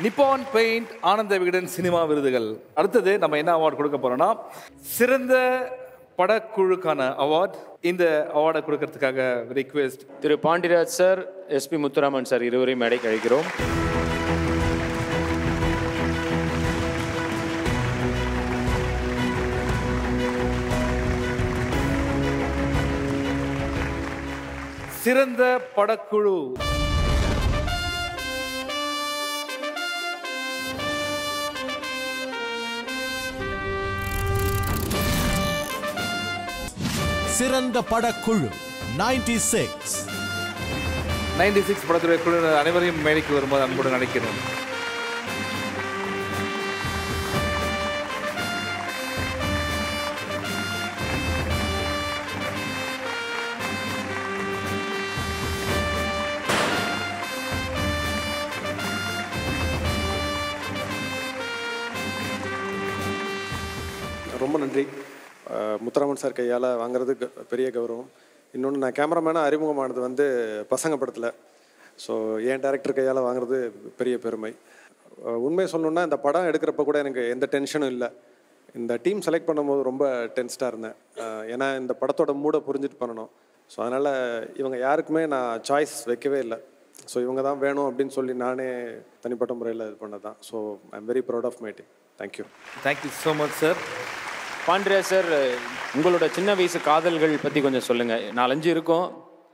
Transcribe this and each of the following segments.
Nippon paint ஆனந்த Vikatan cinema விருதுகள் அடுத்தது நம்ம என்ன அவார்டு கொடுக்க போறோம்னா சிறந்த படக்குழுக்கான அவார்ட் இந்த அவார்டை கொடுக்கறதுக்காக ரிக்வெஸ்ட் திரு Pandiraj sir SP Muthuraman sir இருவரையும் மேடைக்கு அழைக்கிறோம் சிறந்த படக்குழு சிறந்த படக்குழு 96 சிக்ஸ் நைன்டி சிக்ஸ் படத்துடைய குழுவினர் அனைவரையும் மேடைக்கு வரும்போது அன்புடன் அழைக்கிறோம் ரொம்ப நன்றி அஹ் முத்துராமன் சார் கையால் வாங்குறது க- பெரிய கௌரவம் இன்னொன்று நான் கேமராமேனாக அறிமுகமானது வந்து பசங்க படத்தில் ஸோ என் டேரக்டர் கையால் வாங்குறது பெரிய பெருமை அஹ் உண்மையை சொல்லணுன்னா இந்த படம் எடுக்கிறப்ப கூட எனக்கு எந்த டென்ஷனும் இல்லை இந்த டீம் செலக்ட் பண்ணும்போது ரொம்ப டென்ஸ்டாக இருந்தேன் அஹ் ஏன்னா இந்த படத்தோட மூடை புரிஞ்சுட்டு பண்ணணும் ஸோ அதனால் இவங்க யாருக்குமே நான் சாய்ஸ் வைக்கவே இல்லை ஸோ இவங்க தான் வேணும் அப்படின்னு சொல்லி நானே தனிப்பட்ட முறையில் இது பண்ணது தான் so I am very proud of my team thank you thank you so much sir Pandiraj sir உங்களோட சின்ன வயசு காதல்கள் பற்றி கொஞ்சம் சொல்லுங்கள் நாலஞ்சு இருக்கும்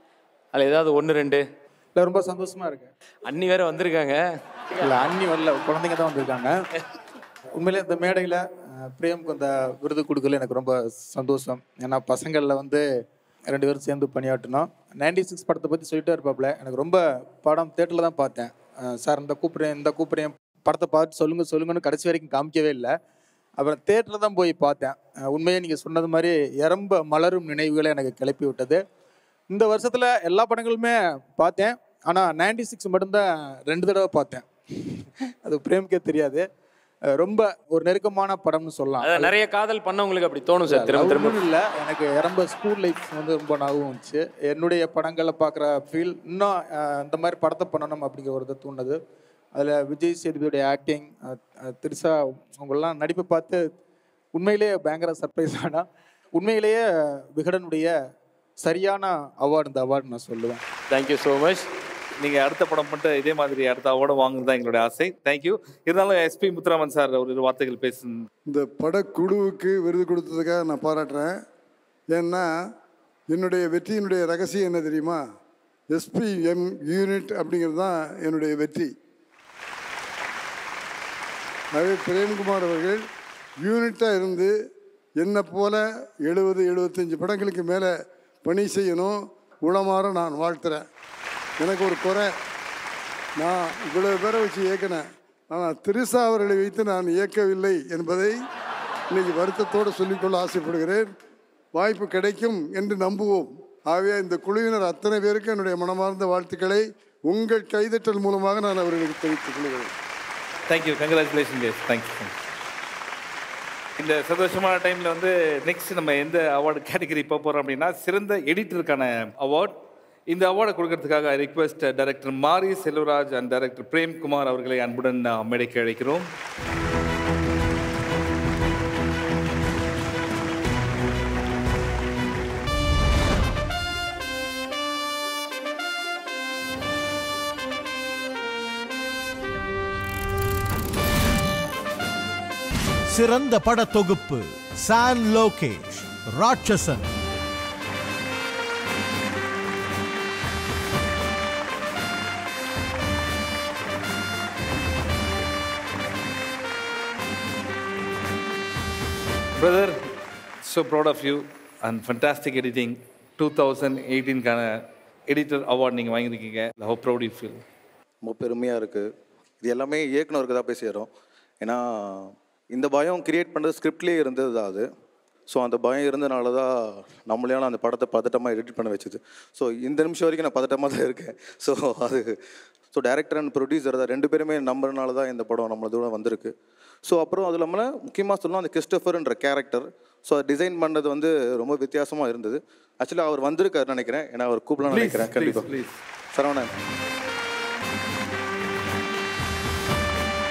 அதில் ஏதாவது ஒன்று ரெண்டு இல்லை ரொம்ப சந்தோஷமா இருக்கு அன்னி வேற வந்திருக்காங்க இல்லை அண்ணி வரல குழந்தைங்க தான் வந்திருக்காங்க உண்மையிலே இந்த மேடையில் பிரேம்க்கு இந்த விருது கொடுக்கல எனக்கு ரொம்ப சந்தோஷம் ஏன்னா பசங்களில் வந்து ரெண்டு பேரும் சேர்ந்து பணியாற்றினோம் நைன்டி சிக்ஸ் படத்தை பற்றி சொல்லிட்டே இருப்பாப்புல எனக்கு ரொம்ப படம் தேட்டரில் தான் பார்த்தேன் அஹ் சார் இந்த கூப்பிட்றேன் இந்த கூப்பிட்றேன் படத்தை பார்த்து சொல்லுங்க சொல்லுங்கன்னு கடைசி வரைக்கும் காமிக்கவே இல்லை அப்புறம் தேட்டரில் தான் போய் பார்த்தேன் அஹ் உண்மையே நீங்கள் சொன்னது மாதிரி எறும்ப மலரும் நினைவுகளை எனக்கு கிளப்பி விட்டது இந்த வருஷத்தில் எல்லா படங்களுமே பார்த்தேன் ஆனால் நைன்டி சிக்ஸ் மட்டும்தான் ரெண்டு தடவை பார்த்தேன் அது பிரேம்க்கே தெரியாது அஹ் ரொம்ப ஒரு நெருக்கமான படம்னு சொல்லலாம் அதான் நிறைய காதல் பண்ணவங்களுக்கு அப்படி தோணும் சார் திரும்ப திரும்ப ஒன்றும் இல்லை எனக்கு ரொம்ப ஸ்கூல் லைஃப் வந்து ரொம்ப ஞாபகம் வந்துச்சு என்னுடைய படங்களை பார்க்குற ஃபீல் இன்னும் அஹ், இந்த மாதிரி படத்தை பண்ணணும் அப்படிங்கிற ஒரு இது தூண்டது அதில் விஜய் சேதுபதியுடைய ஆக்டிங் திருசா அவங்கெல்லாம் நடிப்பை பார்த்து உண்மையிலேயே பயங்கர சர்ப்ரைஸ் ஆனா உண்மையிலேயே விகடனுடைய சரியான அவார்டு இந்த அவார்டு நான் சொல்லுவேன் தேங்க்யூ ஸோ மச் நீங்கள் அடுத்த படம் மட்டும் இதே மாதிரி அடுத்த அவார்டு வாங்குறது தான் எங்களுடைய ஆசை தேங்க்யூ இருந்தாலும் எஸ்பி முத்துராமன் சார் ஒரு இரு வார்த்தைகள் பேசு இந்த படக்குழுவுக்கு விருது கொடுத்ததுக்காக நான் பாராட்டுறேன் ஏன்னா என்னுடைய வெற்றியினுடைய ரகசியம் என்ன தெரியுமா எஸ்பிஎம் யூனிட் அப்படிங்கிறது தான் என்னுடைய வெற்றி ஆகவே பிரேம்குமார் அவர்கள் யூனிட்டாக இருந்து என்னை போல எழுபது எழுபத்தஞ்சு படங்களுக்கு மேலே பணி செய்யணும் உளமாற நான் வாழ்த்துறேன் எனக்கு ஒரு குறை நான் இவ்வளவு பேரை வச்சு இயக்கினேன் ஆனால் திருசா அவர்களை வைத்து நான் இயக்கவில்லை என்பதை இன்னைக்கு வருத்தத்தோடு சொல்லிக்கொள்ள ஆசைப்படுகிறேன் வாய்ப்பு கிடைக்கும் என்று நம்புவோம் ஆகவே இந்த குழுவினர் அத்தனை பேருக்கு என்னுடைய மனமார்ந்த வாழ்த்துக்களை உங்கள் கைதட்டல் மூலமாக நான் அவர்களுக்கு தெரிவித்துக் கொள்கிறேன் தேங்க்யூ கங்க்ராச்சுலேஷன் கேஸ் தேங்க்யூ இந்த சந்தோஷமான டைமில் வந்து நெக்ஸ்ட் நம்ம எந்த அவார்டு கேட்டகரி போக போகிறோம் அப்படின்னா சிறந்த எடிட்டருக்கான அவார்ட் இந்த அவார்டை கொடுக்கறதுக்காக ரிக்வெஸ்ட் டைரக்டர் மாரி செல்வராஜ் அண்ட் டைரக்டர் பிரேம்குமார் அவர்களை அன்புடன் நாம் மேடைக்கு அழைக்கிறோம் சிறந்த பட தொகுப்பு சான் Lokesh Ratsasan brother so proud of you and fantastic editing two thousand எயிட்டீன்கான எடிட்டர் அவார்ட் நீங்கள் வாங்கியிருக்கீங்க ஹவு ப்ரௌட் யூ ஃபீல் ரொம்ப பெருமையாக இருக்குது இது எல்லாமே இயக்குனருக்கு தான் போய் சேரும் ஏன்னா இந்த பயம் கிரியேட் பண்ணுறது ஸ்கிரிப்ட்லேயே இருந்தது தான் அது ஸோ அந்த பயம் இருந்தனால தான் நம்மளையால அந்த படத்தை பதட்டமாக எடிட் பண்ண வச்சுது ஸோ இந்த நிமிஷம் வரைக்கும் நான் பதட்டமாக தான் இருக்கேன் ஸோ அது ஸோ டேரக்டர் அண்ட் ப்ரொடியூசர் தான் ரெண்டு பேருமே நம்புறனால தான் இந்த படம் நம்மள தூரம் வந்திருக்கு ஸோ அப்புறம் அது இல்லாமல் முக்கியமாக சொல்லணும் அந்த கிறிஸ்டோஃபர்ன்ற கேரக்டர் ஸோ அதை டிசைன் பண்ணது வந்து ரொம்ப வித்தியாசமாக இருந்தது ஆக்சுவலாக அவர் வந்திருக்காருன்னு நினைக்கிறேன் ஏன்னா அவர் கூப்பிடலாம் நினைக்கிறேன் கண்டிப்பாக ப்ளீஸ் சரவணன்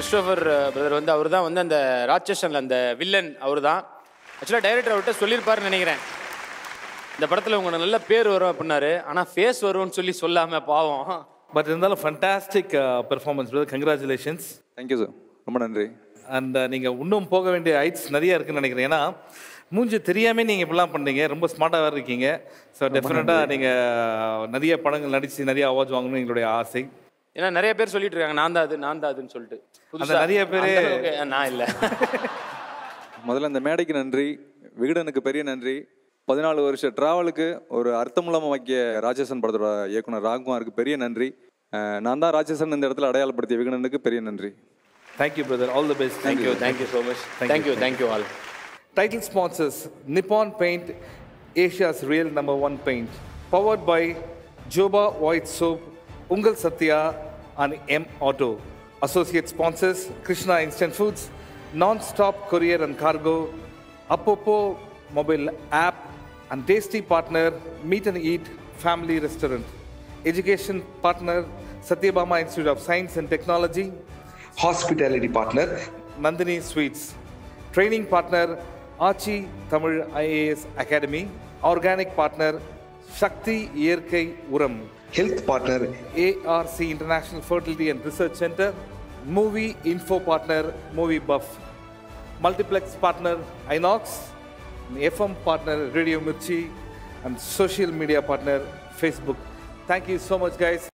கிறிஸ்டோபர் பிரதர் வந்து அவர் தான் வந்து அந்த ராட்சசன்ல அந்த வில்லன் அவர் தான் ஆக்சுவலாக டைரக்டர் அவர்கிட்ட சொல்லியிருப்பாருன்னு நினைக்கிறேன் இந்த படத்தில் உங்களுக்கு நல்ல பேர் வரும் அப்படின்னாரு ஆனால் ஃபேஸ் வரும்னு சொல்லி சொல்லாமல் பாவம் பட் இருந்தாலும் fantastic performance brother congratulations thank you sir ரொம்ப நன்றி அண்ட் நீங்கள் இன்னும் போக வேண்டிய ஹைட்ஸ் நிறைய இருக்குன்னு நினைக்கிறேன் ஏன்னா மூஞ்சி தெரியாமல் நீங்கள் இப்படிலாம் பண்ணீங்க ரொம்ப ஸ்மார்ட்டாக வேறு இருக்கீங்க ஸோ டெஃபினட்டாக நீங்கள் நிறைய படங்கள் நடித்து நிறைய அவார்ட்ஸ் வாங்கணும்னு எங்களுடைய ஆசை ஏன்னா நிறைய பேர் சொல்லிட்டு இருக்காங்க நான் தான் அது நான் தான் அதுன்னு சொல்லிட்டு புதுசா நிறைய பேரு- அந்த அளவுக்கு, நான் இல்லை முதல்ல இந்த மேடைக்கு நன்றி விகடனுக்கு பெரிய நன்றி பதினாலு வருஷ டிராவலுக்கு ஒரு அர்த்தமுள்ளமாக வைக்க ராட்சசன் படத்தோட இயக்குனர் ராகுமாருக்கு பெரிய நன்றி அஹ் நான் தான் ராட்சசன் இந்த இடத்துல அடையாளப்படுத்திய விகடனுக்கு பெரிய நன்றி thank you brother all the best thank you thank you so much thank you thank you all Title sponsors Nippon Paint, Asia's real number one paint. Powered by Joba White Soap, Ungal Satya, and M Auto. Associate sponsors Krishna Instant Foods, Non-Stop Courier and Cargo, Apopo Mobile App, and Tasty Partner Meet and Eat Family Restaurant. Education partner Satyabama Institute of Science and Technology. Hospitality partner Nandini Sweets. Training partner Achi Tamil IAS Academy. Organic partner Shakti Yerkai Uram. Health partner ARC International Fertility and Research Center. Movie info partner Movie Buff. Multiplex partner Inox. FM partner Radio Mirchi. And social media partner Facebook. Thank you so much, guys.